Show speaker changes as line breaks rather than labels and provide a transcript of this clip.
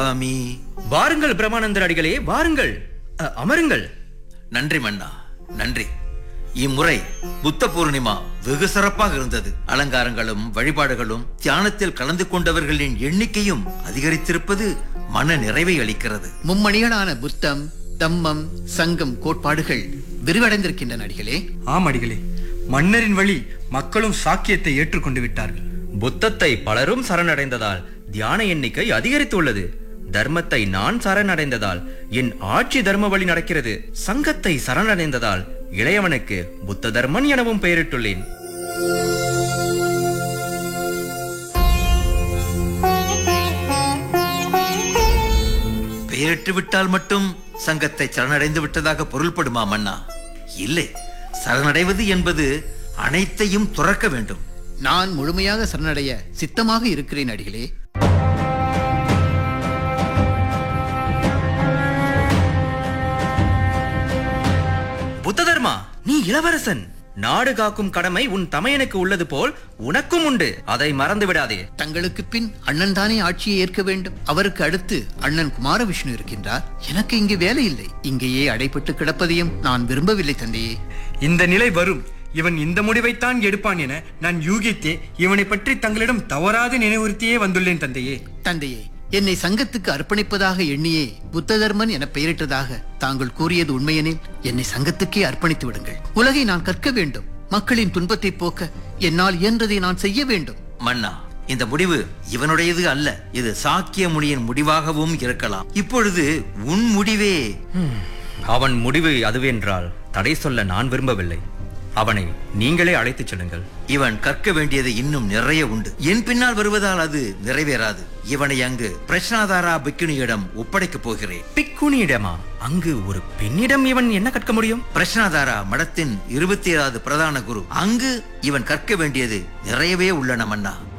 சுவாமி
வாருங்கள் பிரமானந்தர் அடிகளே வாருங்கள் அ, அமருங்கள்
நன்றி மன்னா நன்றி இம்முறை புத்த பூர்ணிமா வெகு சிறப்பாக இருந்தது அலங்காரங்களும் வழிபாடுகளும் தியானத்தில் கலந்து கொண்டவர்களின் எண்ணிக்கையும் அதிகரித்திருப்பது மன நிறைவை அளிக்கிறது
மும்மணிகளான புத்தம் தம்மம் சங்கம் கோட்பாடுகள் விரிவடைந்திருக்கின்றன அடிகளே
ஆம் அடிகளே மன்னரின் வழி மக்களும் சாக்கியத்தை ஏற்றுக்கொண்டு விட்டார்கள்
புத்தத்தை பலரும் சரணடைந்ததால் தியான எண்ணிக்கை அதிகரித்துள்ளது தர்மத்தை நான் சரணடைந்ததால் என் ஆட்சி தர்ம வழி நடக்கிறது சங்கத்தை சரணடைந்ததால் இளையவனுக்கு புத்த தர்மன் எனவும் பெயரிட்டுள்ளேன்
பெயரிட்டு விட்டால் மட்டும் சங்கத்தை சரணடைந்து விட்டதாக பொருள்படுமா மன்னா இல்லை சரணடைவது என்பது அனைத்தையும் துறக்க வேண்டும்
நான் முழுமையாக சரணடைய சித்தமாக இருக்கிறேன் அடிகளே
புத்த தர்மா நீ இளவரசன் நாடு காக்கும் கடமை உன் தமையனுக்கு உள்ளது போல் உனக்கும் உண்டு அதை மறந்து விடாதே
தங்களுக்கு பின் அண்ணன் தானே ஆட்சியை ஏற்க வேண்டும் அவருக்கு அடுத்து அண்ணன் குமாரவிஷ்ணு இருக்கின்றார் எனக்கு இங்கு வேலை இல்லை இங்கேயே அடைபட்டு கிடப்பதையும் நான் விரும்பவில்லை தந்தையே
இந்த நிலை வரும் இவன் இந்த முடிவைத்தான் எடுப்பான் என நான் யூகித்தே இவனை பற்றி தங்களிடம் தவறாத நினைவுறுத்தியே வந்துள்ளேன் தந்தையே
தந்தையே என்னை சங்கத்துக்கு அர்ப்பணிப்பதாக எண்ணியே புத்த தர்மன் என பெயரிட்டதாக தாங்கள் கூறியது உண்மையெனில் என்னை சங்கத்துக்கே அர்ப்பணித்து விடுங்கள் உலகை நான் கற்க வேண்டும் மக்களின் துன்பத்தை போக்க என்னால் இயன்றதை நான் செய்ய வேண்டும்
மன்னா இந்த முடிவு இவனுடையது அல்ல இது சாக்கிய முனியின் முடிவாகவும் இருக்கலாம் இப்பொழுது உன் முடிவே
அவன் முடிவு அதுவென்றால் தடை சொல்ல நான் விரும்பவில்லை அவனை நீங்களே அழைத்துச் செல்லுங்கள்
இவன் கற்க வேண்டியது இன்னும் நிறைய உண்டு என் பின்னால் வருவதால் அது நிறைவேறாது இவனை அங்கு பிரஷ்னாதாரா பிக்குனியிடம் ஒப்படைக்கப் போகிறேன்
பிக்குனியிடமா அங்கு ஒரு பெண்ணிடம் இவன் என்ன கற்க முடியும்
பிரஷ்னாதாரா மடத்தின் இருபத்தி ஏழாவது பிரதான குரு அங்கு இவன் கற்க வேண்டியது நிறையவே உள்ளன மன்னா